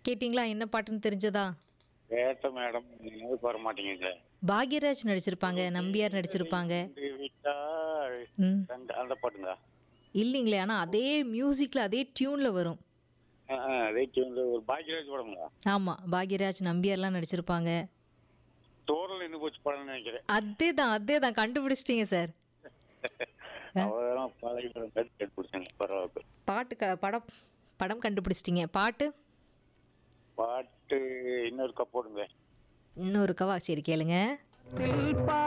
கேட்டிங்களா என்ன பாட்டுன்னு தெரிஞ்சதா கேட்ட மேடம் நினைவுக்கு வர மாட்டேங்குது பாக்யராஜ் நடிச்சிருப்பாங்க நம்பியார் நடிச்சிருப்பாங்க ரெண்டு விட்டால் ம் ரெண்டு அந்த பாட்டுங்க இல்லைங்களே ஆனால் அதே மியூசிக்கில் அதே டியூனில் வரும் ஆ, ஆ, அதே டியூன்ல ஒரு பாக்கியராஜ் படங்களா ஆமாம் பாக்யராஜ் நம்பியார்லாம் நடிச்சிருப்பாங்க தோரல் இன்னும் போச்சு படம்னு நினைக்கிறேன் அதே தான் அதே தான் கண்டுபிடிச்சிட்டீங்க சார் அவரெல்லாம் பழகி படம் கண்டுபிடிச்சாங்க பரவாயில்ல பாட்டு க படம் படம் கண்டுபிடிச்சிட்டீங்க பாட்டு பாட்டு இன்னொரு கப் போடுங்க இன்னொரு கவா சரி கேளுங்க